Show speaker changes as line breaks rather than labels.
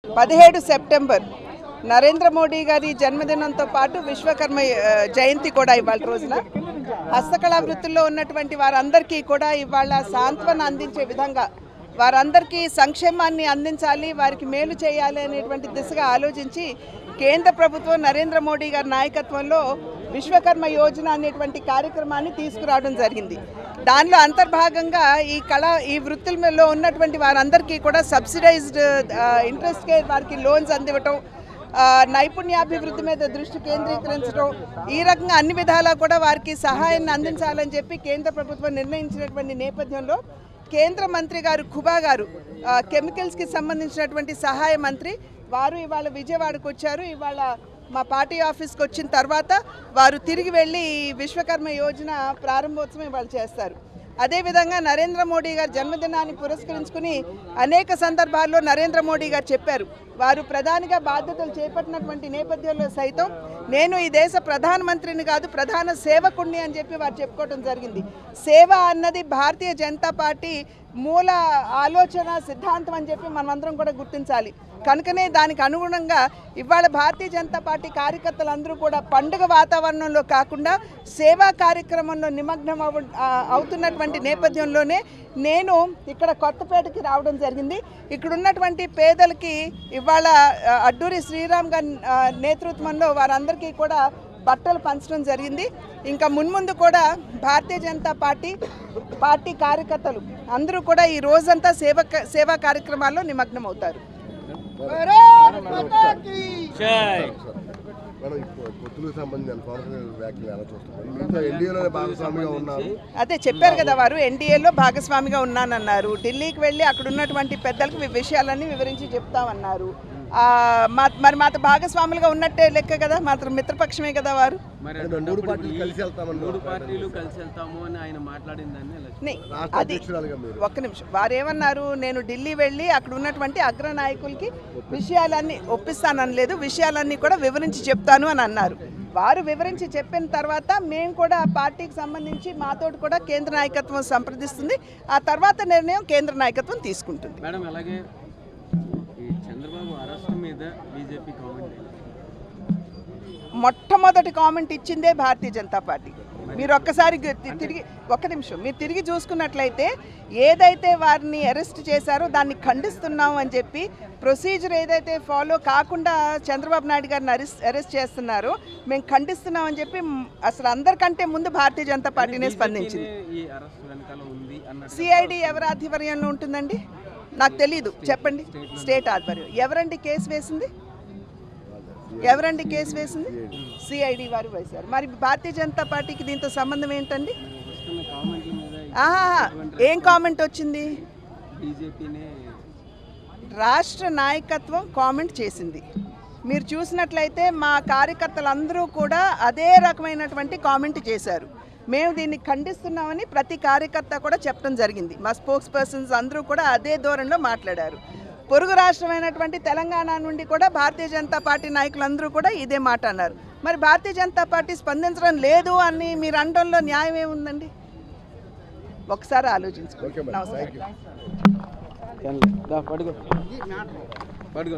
పదిహేడు సెప్టెంబర్ నరేంద్ర మోడీ గారి జన్మదినంతో పాటు విశ్వకర్మ ఆ, జయంతి కూడా ఇవాళ రోజున హస్తకళా వృత్తుల్లో ఉన్నటువంటి వారందరికీ కూడా ఇవాళ సాంత్వన అందించే విధంగా వారందరికీ సంక్షేమాన్ని అందించాలి వారికి మేలు చేయాలి అనేటువంటి దిశగా ఆలోచించి కేంద్ర ప్రభుత్వం నరేంద్ర మోడీ గారి నాయకత్వంలో విశ్వకర్మ యోజన అనేటువంటి కార్యక్రమాన్ని తీసుకురావడం జరిగింది దానిలో అంతర్భాగంగా ఈ కళ ఈ వృత్తులలో ఉన్నటువంటి వారందరికీ కూడా సబ్సిడైజ్డ్ ఇంట్రెస్ట్కే వారికి లోన్స్ అందివ్వటం ఆ, నైపుణ్యాభివృద్ధి మీద దృష్టి కేంద్రీకరించడం ఈ రకంగా అన్ని విధాలా కూడా వారికి సహాయాన్ని అందించాలని చెప్పి కేంద్ర ప్రభుత్వం నిర్ణయించినటువంటి నేపథ్యంలో కేంద్ర మంత్రి గారు ఖుబా గారు ఆ, కెమికల్స్కి సంబంధించినటువంటి సహాయ మంత్రి వారు ఇవాళ విజయవాడకు వచ్చారు ఇవాళ మా పార్టీ ఆఫీస్కి వచ్చిన తర్వాత వారు తిరిగి వెళ్ళి ఈ విశ్వకర్మ యోజన ప్రారంభోత్సవం ఇవాళ చేస్తారు అదేవిధంగా నరేంద్ర మోడీ గారి జన్మదినాన్ని పురస్కరించుకుని అనేక సందర్భాల్లో నరేంద్ర మోడీ గారు చెప్పారు వారు ప్రధానిగా బాధ్యతలు చేపట్టినటువంటి నేపథ్యంలో సైతం నేను ఈ దేశ ప్రధానమంత్రిని కాదు ప్రధాన సేవకుణ్ణి అని చెప్పి వారు చెప్పుకోవడం జరిగింది సేవ అన్నది భారతీయ జనతా పార్టీ మూల ఆలోచన సిద్ధాంతం అని చెప్పి మనమందరం కూడా గుర్తించాలి కనుకనే దానికి అనుగుణంగా ఇవాళ భారతీయ జనతా పార్టీ కార్యకర్తలందరూ కూడా పండుగ వాతావరణంలో కాకుండా సేవా కార్యక్రమంలో నిమగ్నం అవ ఆ, అవుతున్నటువంటి నేపథ్యంలోనే నేను ఇక్కడ కొత్తపేటకి రావడం జరిగింది ఇక్కడ ఉన్నటువంటి పేదలకి ఇవాళ ఆ, అడ్డూరి శ్రీరామ్ గారి ఆ, నేతృత్వంలో వారందరికీ కూడా బట్టలు పంచడం జరిగింది ఇంకా మున్ముందు కూడా భారతీయ జనతా పార్టీ పార్టీ కార్యకర్తలు అందరూ కూడా ఈ రోజంతా సేవ సేవా కార్యక్రమాల్లో నిమగ్నం అవుతారు
మేడం ఇప్పుడు పొత్తులకు సంబంధించిన పవన్ కళ్యాణ్ వ్యాఖ్యలు ఎలా చూస్తున్నారు మీతో ఎన్డీఏలోనే భాగస్వామిగా ఉన్నారు
అదే చెప్పారు కదా వారు ఎన్డీఏలో భాగస్వామిగా ఉన్నానన్నారు ఢిల్లీకి వెళ్ళి అక్కడ ఉన్నటువంటి పెద్దలకు ఈ విషయాలన్నీ వివరించి చెప్తామన్నారు ఆ, మా మరి మాతో భాగస్వాములుగా ఉన్నట్టే లెక్క కదా మాత్రం మిత్రపక్షమే కదా వారు
మరి
ఆయన మూడు పార్టీలు కలిసి వెళ్తామన్నారు
మూడు పార్టీలు కలిసి వెళ్తాము అని ఆయన మాట్లాడిన దాన్ని ఎలా
నే,
రాష్ట్ర
అది
అధ్యక్షురాలుగా మీరు
ఒక్క నిమిషం వారు ఏమన్నారు నేను ఢిల్లీ వెళ్ళి అక్కడ ఉన్నటువంటి అగ్ర నాయకులకి విషయాలన్నీ ఒప్పిస్తానని లేదు విషయాలన్నీ కూడా వివరించి చెప్తాను అని అన్నారు వారు వివరించి చెప్పిన తర్వాత మేము కూడా ఆ పార్టీకి సంబంధించి మాతోటి కూడా కేంద్ర నాయకత్వం సంప్రదిస్తుంది ఆ తర్వాత నిర్ణయం కేంద్ర నాయకత్వం తీసుకుంటుంది
మేడం అలాగే ఈ చంద్రబాబు అరెస్ట్ మీద బీజేపీ కామెంట్ ఏంటి?
మొట్టమొదటి కామెంట్ ఇచ్చిందే భారతీయ జనతా పార్టీ మీరు ఒక్కసారి గి- తి- తిరిగి ఒక్క నిమిషం మీరు తిరిగి చూసుకున్నట్లయితే ఏదైతే వారిని అరెస్ట్ చేశారో దాన్ని ఖండిస్తున్నాం అని చెప్పి ప్రొసీజర్ ఏదైతే ఫాలో కాకుండా చంద్రబాబు నాయుడు గారిని అరెస్ట్ అరెస్ట్ చేస్తున్నారో మేము ఖండిస్తున్నాం అని చెప్పి మ్, అసలు అందరికంటే ముందు భారతీయ జనతా పార్టీనే స్పందించింది
BJP నే ఈ అరెస్ట్ వెనకాల ఉంది అన్నట్టు
సిఐడి ఎవరి ఆధ్వర్యంలో ఉంటుందండి నాకు తెలీదు చెప్పండి స్టేట్ ఆధ్వర్యం ఎవరండి కేసు వేసింది ఎవరండి కేసు వేసింది సిఐడి వారు వేశారు మరి భారతీయ జనతా పార్టీకి దీంతో సంబంధం ఏంటండి
వస్తున్న కామెంట్ల మీద
ఆహా ఏం కామెంట్ వచ్చింది
బీజేపీనే
రాష్ట్ర నాయకత్వం కామెంట్ చేసింది మీరు చూసినట్లయితే మా కార్యకర్తలందరూ కూడా అదే రకమైనటువంటి కామెంట్ చేశారు మేము దీన్ని ఖండిస్తున్నామని ప్రతి కార్యకర్త కూడా చెప్పడం జరిగింది మా స్పోక్స్ పర్సన్స్ అందరూ కూడా అదే ధోరణిలో మాట్లాడారు పొరుగు రాష్ట్రమైనటువంటి తెలంగాణ నుండి కూడా భారతీయ జనతా పార్టీ నాయకులందరూ కూడా ఇదే మాట అన్నారు మరి భారతీయ జనతా పార్టీ స్పందించడం లేదు అని మీరు అనడంలో న్యాయం ఏముందండి ఒకసారి ఆలోచించుకోండి
ఓకే మేడం
నమస్కారం
థ్యాంక్ యూ
పడుకో